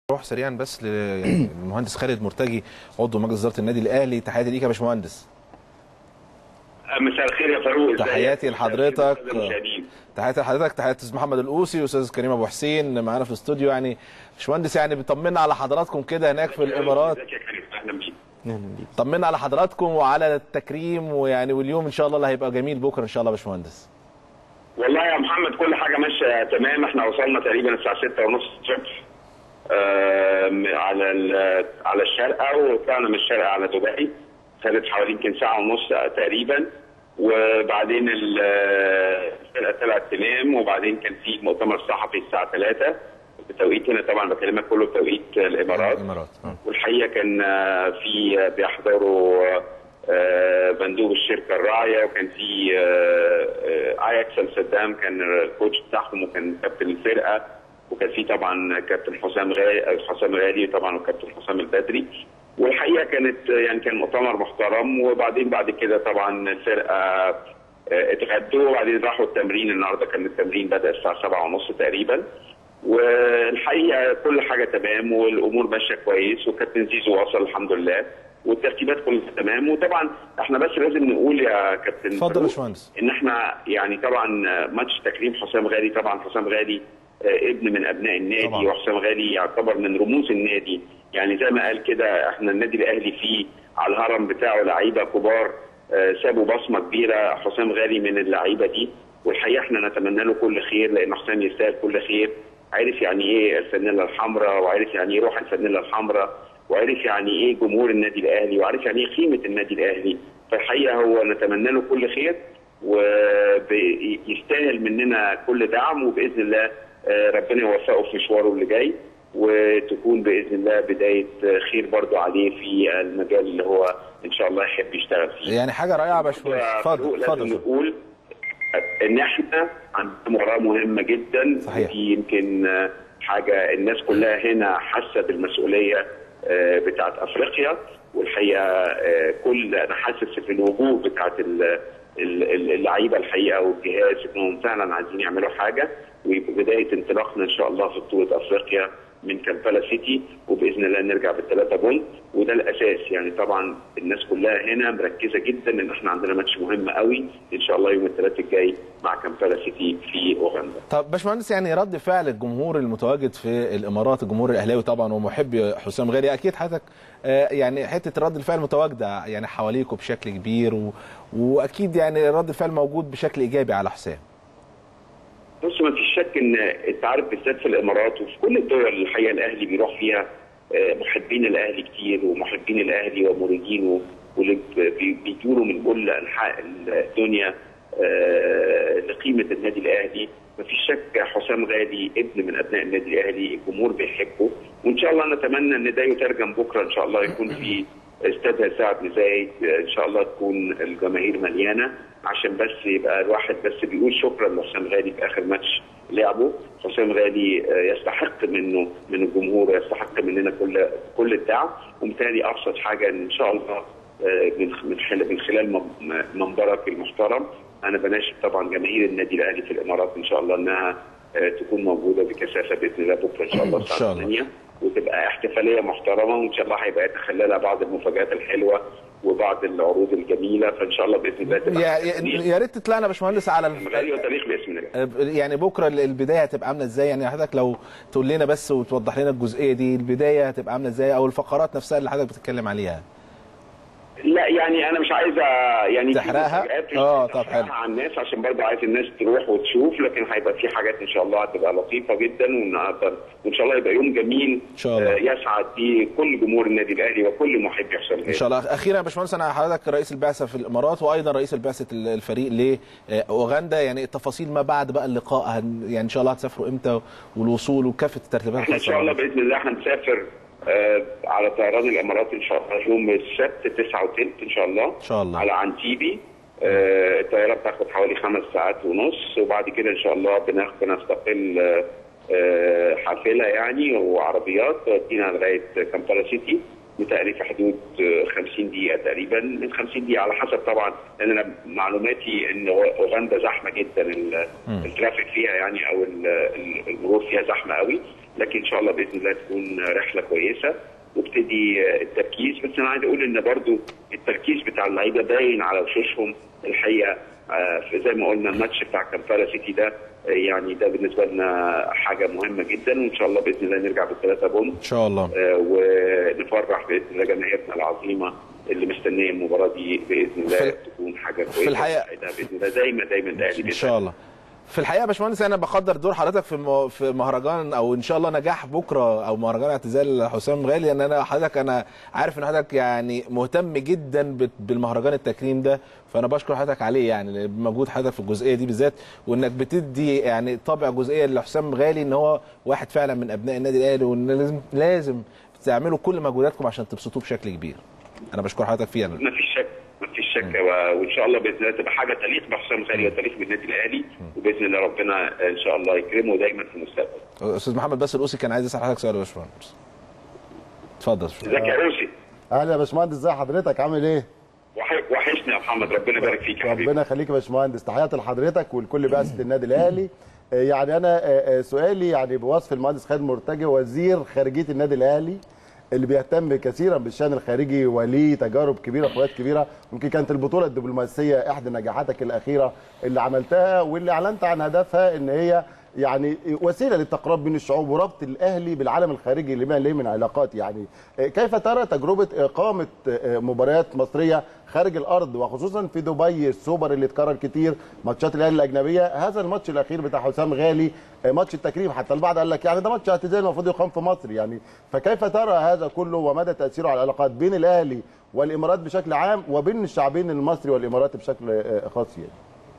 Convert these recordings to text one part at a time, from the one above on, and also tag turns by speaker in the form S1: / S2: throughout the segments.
S1: نروح سريعا بس للمهندس خالد مرتجي عضو مجلس اداره النادي الاهلي تحياتي ليك يا باشمهندس
S2: مساء الخير يا فاروق ازيك؟
S1: تحياتي لحضرتك
S2: المشاهدين.
S1: تحياتي لحضرتك تحياتي استاذ محمد القوسي واستاذ كريم ابو حسين معانا في الاستوديو يعني باشمهندس يعني بيطمنا على حضراتكم كده هناك في الامارات
S2: ازيك يا كريم اهلا بيك
S1: طمنا على حضراتكم وعلى التكريم ويعني واليوم ان شاء الله اللي هيبقى جميل بكره ان شاء الله يا باشمهندس
S2: والله يا محمد كل حاجه ماشيه تمام احنا وصلنا تقريبا الساعه 6 ونص الصبح آم، على ال- على الشارقه وطلعنا من الشارقه على دبي خدت حوالي يمكن ساعه ونص تقريبا وبعدين ال- الفرقه طلعت تنام وبعدين كان في مؤتمر صحفي الساعه 3 بتوقيت هنا طبعا بكلمك كله بتوقيت الامارات
S1: الامارات آه.
S2: والحقيقه كان آه، في آه، بيحضروا آه، مندوب الشركه الراعيه وكان في آه، آه، اياكس امستردام كان الكوتش بتاعهم وكان كابتن الفرقه وكان في طبعا كابتن حسام غالي حسام غالي طبعا وكابتن حسام البدري والحقيقه كانت يعني كان مؤتمر محترم وبعدين بعد كده طبعا الفرقه آه، اتغدوا وبعدين راحوا التمرين النهارده كان التمرين بدا الساعه 7 ونص تقريبا والحقيقه كل حاجه تمام والامور ماشيه كويس وكابتن زيزو وصل الحمد لله والترتيبات كلها تمام وطبعا احنا بس لازم نقول يا كابتن
S1: اتفضل يا
S2: فاروق
S1: باشمهندس
S2: ان احنا يعني طبعا ماتش تكريم حسام غالي طبعا حسام غالي آه، ابن من ابناء النادي
S1: طبعاً.
S2: وحسام غالي يعتبر من رموز النادي يعني زي ما قال كده احنا النادي الاهلي فيه على الهرم بتاعه لعيبه كبار آه، سابوا بصمه كبيره حسام غالي من اللعيبه دي والحقيقه احنا نتمنى له كل خير لان حسام يستاهل كل خير عرف يعني ايه الفانيلا الحمراء وعرف يعني ايه روح الفانيلا الحمراء وعرف يعني ايه جمهور النادي الاهلي وعرف يعني ايه قيمه النادي الاهلي فالحقيقه هو نتمنى له كل خير ويستاهل مننا كل دعم وباذن الله آه، ربنا يوفقه في مشواره اللي جاي وتكون باذن الله بدايه خير برضو عليه في المجال اللي هو ان شاء الله يحب يشتغل فيه.
S1: يعني حاجه رائعه يا باشمهندس اتفضل
S2: لازم
S1: اتفضل
S2: نقول ان احنا عندنا مباراه مهمه جدا
S1: صحيح.
S2: دي يمكن آه، حاجه الناس كلها هنا حاسه بالمسؤوليه آه، بتاعت افريقيا والحقيقه آه، كل انا حاسس في الوجوه بتاعت ال- ال- ال- اللعيبه الحقيقه والجهاز انهم فعلا عايزين يعملوا حاجه ويبقى بدايه انطلاقنا ان شاء الله في بطوله افريقيا من كامبالا سيتي وباذن الله نرجع بالثلاثه بونت وده الاساس يعني طبعا الناس كلها هنا مركزه جدا ان احنا عندنا ماتش مهم قوي ان شاء الله يوم الثلاث الجاي مع كامبالا سيتي في اوغندا
S1: طب باشمهندس يعني رد فعل الجمهور المتواجد في الامارات الجمهور الاهلاوي طبعا ومحبي حسام غالي اكيد حضرتك آه، يعني حته رد الفعل متواجده يعني حواليكم بشكل كبير و... واكيد يعني رد الفعل موجود بشكل ايجابي على حسام
S2: بص ما فيش شك ان انت عارف بالذات في الامارات وفي كل الدول اللي الحقيقه الاهلي بيروح فيها آه، محبين الاهلي كتير ومحبين الاهلي ومريدينه واللي بي- بيجوا من كل انحاء الدنيا آه، لقيمه النادي الاهلي ما فيش شك حسام غالي ابن من ابناء النادي الاهلي الجمهور بيحبه وان شاء الله نتمنى ان ده يترجم بكره ان شاء الله يكون في استاد سعد بن زايد آه، ان شاء الله تكون الجماهير مليانه عشان بس يبقى الواحد بس بيقول شكرا لحسام غالي في اخر ماتش لعبه حسام غالي آه، يستحق منه من الجمهور ويستحق مننا كل كل الدعم وبالتالي ابسط حاجه ان ان شاء الله آه، من من خلال من خلال مم- منبرك المحترم انا بناشد طبعا جماهير النادي الاهلي في الامارات ان شاء الله انها آه، تكون موجوده بكثافه باذن الله بكره ان شاء الله
S1: إن شاء
S2: الساعه
S1: الله.
S2: 8 وتبقى احتفاليه محترمه وان شاء الله هيبقى يتخللها بعض المفاجات الحلوه وبعض العروض الجميله فان شاء الله باذن الله تبقى
S1: يا
S2: حاجة
S1: يا- يا ريت تطلعنا يا باشمهندس على
S2: غالي
S1: ال...
S2: وتاريخ باسم الله
S1: يعني بكره البدايه هتبقى عامله ازاي يعني حضرتك لو تقول لنا بس وتوضح لنا الجزئيه دي البدايه هتبقى عامله ازاي او الفقرات نفسها اللي حضرتك بتتكلم عليها
S2: لا يعني انا مش عايز أ- يعني في
S1: تحرقها؟
S2: مفاجآت مش
S1: آه،
S2: عايز
S1: طب
S2: أحرقها
S1: حلو.
S2: على الناس عشان برضه عايز الناس تروح وتشوف لكن هيبقى في حاجات ان شاء الله هتبقى لطيفه جدا ونقدر وان شاء الله يبقى يوم جميل
S1: إن شاء الله.
S2: آه، يسعد به كل جمهور النادي الاهلي وكل محب حسام
S1: ان شاء الله اخيرا يا باشمهندس انا حضرتك رئيس البعثه في الامارات وايضا رئيس البعثه الفريق لاوغندا يعني التفاصيل ما بعد بقى اللقاء هن- يعني ان شاء الله هتسافروا امتى والوصول وكافه الترتيبات
S2: احنا ان
S1: الخاصة
S2: شاء الله
S1: بالموضوع.
S2: باذن الله هنسافر آه، على طيران الامارات ان شاء الله يوم السبت 9 وثلث ان شاء الله
S1: ان شاء الله
S2: على عنتيبي آه، الطياره بتاخد حوالي خمس ساعات ونص وبعد كده ان شاء الله بناخد بنستقل آه، آه، حافله يعني وعربيات تودينا لغايه كامبالا سيتي بتقريبا في حدود آه، 50 دقيقه تقريبا من 50 دقيقه على حسب طبعا لان انا معلوماتي ان اوغندا زحمه جدا ال-
S1: مم.
S2: الترافيك فيها يعني او ال- ال- المرور فيها زحمه قوي لكن ان شاء الله باذن الله تكون رحله كويسه وابتدي التركيز بس انا عايز اقول ان برضو التركيز بتاع اللعيبه باين على وشوشهم الحقيقه آه، زي ما قلنا الماتش بتاع كامبالا سيتي ده آه، يعني ده بالنسبه لنا حاجه مهمه جدا وان شاء الله باذن الله نرجع بالثلاثه بونت
S1: ان شاء الله
S2: آه، ونفرح باذن الله جماهيرنا العظيمه اللي مستنيه المباراه دي باذن الله
S1: في-
S2: تكون حاجه كويسه
S1: الحقيقة-
S2: سعيدة باذن الله دايما دايما ده أهلي
S1: ان
S2: بإذن
S1: شاء الله في الحقيقه يا باشمهندس انا بقدر دور حضرتك في مو- في مهرجان او ان شاء الله نجاح بكره او مهرجان اعتزال حسام غالي ان انا حضرتك انا عارف ان حضرتك يعني مهتم جدا بت- بالمهرجان التكريم ده فانا بشكر حضرتك عليه يعني بمجهود حضرتك في الجزئيه دي بالذات وانك بتدي يعني طابع جزئيه لحسام غالي ان هو واحد فعلا من ابناء النادي الاهلي وان لازم لازم تعملوا كل مجهوداتكم عشان تبسطوه بشكل كبير انا بشكر حضرتك فيها
S2: ما فيش شك ما فيش شك و- وان شاء الله باذن الله تبقى حاجه تليق بحسام غالي وتليق بالنادي الاهلي وباذن الله ربنا ان شاء الله يكرمه دايما في المستقبل
S1: استاذ محمد باسل الاوسي كان عايز يسال حضرتك سؤال يا باشمهندس اتفضل
S2: ازيك يا اوسي
S3: اهلا يا باشمهندس ازي حضرتك عامل ايه؟
S2: وح- وحشني يا محمد ربنا يبارك فيك يا حبيبي
S3: ربنا يخليك يا باشمهندس تحياتي لحضرتك ولكل بعثه النادي الاهلي آه، يعني انا آه، آه، سؤالي يعني بوصف المهندس خالد مرتجي وزير خارجيه النادي الاهلي اللي بيهتم كثيرا بالشان الخارجي وليه تجارب كبيره وخبرات كبيره يمكن كانت البطوله الدبلوماسيه احدى نجاحاتك الاخيره اللي عملتها واللي اعلنت عن هدفها ان هي يعني وسيله للتقرب بين الشعوب وربط الاهلي بالعالم الخارجي لما ليه من علاقات يعني كيف ترى تجربه اقامه مباريات مصريه خارج الارض وخصوصا في دبي السوبر اللي اتكرر كتير ماتشات الاهلي الاجنبيه هذا الماتش الاخير بتاع حسام غالي ماتش التكريم حتى البعض قال لك يعني ده ماتش اعتزال المفروض يقام في مصر يعني فكيف ترى هذا كله ومدى تاثيره على العلاقات بين الاهلي والامارات بشكل عام وبين الشعبين المصري والاماراتي بشكل خاص يعني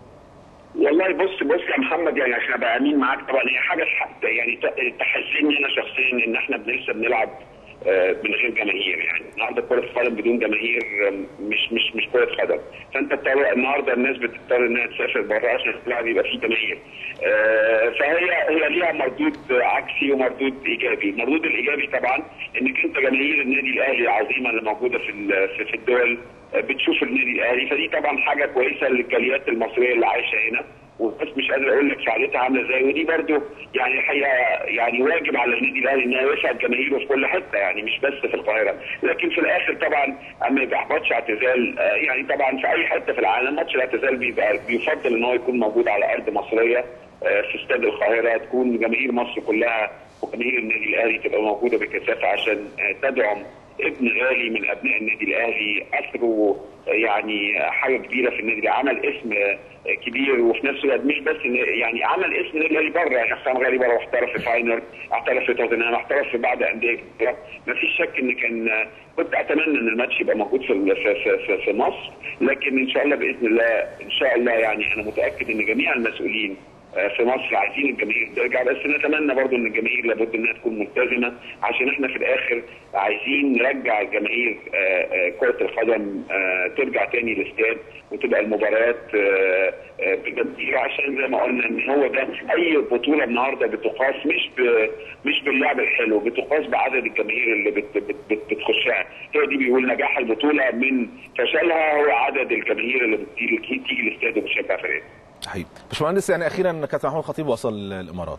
S2: والله بص بص يا محمد يعني عشان ابقى امين معاك طبعا هي حاجه حتى يعني ت- تحزني انا شخصيا ان احنا لسه بنلعب آه، من غير جماهير يعني النهارده كره القدم بدون جماهير آه، مش مش مش كره قدم فانت بتضطر النهارده الناس بتضطر انها تسافر بره عشان تلعب يبقى في جماهير آه، فهي هي ليها مردود عكسي ومردود ايجابي المردود الايجابي طبعا انك انت جماهير النادي الاهلي العظيمه اللي موجوده في ال- في- في الدول آه، بتشوف النادي الاهلي فدي طبعا حاجه كويسه للجاليات المصريه اللي عايشه هنا والناس مش قادر اقول لك فعاليتها عامله ازاي ودي برضو يعني الحقيقه يعني واجب على النادي الاهلي انه يسعد جماهيره في كل حته يعني مش بس في القاهره لكن في الاخر طبعا اما ما يبقى اعتزال آه، يعني طبعا في اي حته في العالم ماتش الاعتزال بيبقى بيفضل ان هو يكون موجود على ارض مصريه آه، في استاد القاهره تكون جماهير مصر كلها وجماهير النادي الاهلي تبقى موجوده بكثافه عشان آه، تدعم ابن غالي من ابناء النادي الاهلي اثره يعني حاجه كبيره في النادي الأهلي. عمل اسم كبير وفي نفس الوقت مش بس إن- يعني عمل اسم النادي الاهلي بره يعني حسام غالي بره واحترف في فاينر احترف في توتنهام احترف في بعض انديه كتيرة. ما فيش شك ان كان كنت اتمنى ان الماتش يبقى موجود في ال- في في, في, في مصر لكن ان شاء الله باذن الله ان شاء الله يعني انا متاكد ان جميع المسؤولين آه، في مصر عايزين الجماهير ترجع بس نتمنى برضو ان الجماهير لابد انها تكون ملتزمه عشان احنا في الاخر عايزين نرجع الجماهير آه، آه، كره القدم آه، ترجع تاني الاستاد وتبقى المباريات آه، آه، بجديه عشان زي ما قلنا ان هو ده اي بطوله النهارده بتقاس مش ب... مش باللعب الحلو بتقاس بعدد الجماهير اللي بت... بت... بت... بتخشها هي دي بيقول نجاح البطوله من فشلها هو عدد الجماهير اللي بتيجي تيجي الاستاد وبتشجع فريق
S1: صحيح باشمهندس يعني اخيرا كابتن محمود خطيب وصل الامارات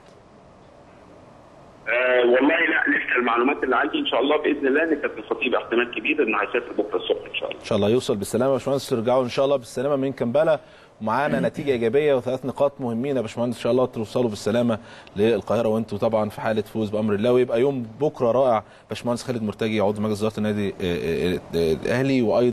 S2: آه والله لا لسه المعلومات اللي عندي ان شاء الله باذن الله ان كابتن الخطيب احتمال كبير انه هيسافر بكره الصبح ان شاء الله
S1: ان شاء الله يوصل بالسلامه يا باشمهندس ترجعوا ان شاء الله بالسلامه من كمبالا ومعانا نتيجه ايجابيه وثلاث نقاط مهمين يا باشمهندس ان شاء الله توصلوا بالسلامه للقاهره وانتم طبعا في حاله فوز بامر الله ويبقى يوم بكره رائع باشمهندس خالد مرتجي عضو مجلس اداره النادي آه، آه، آه، الاهلي وايضا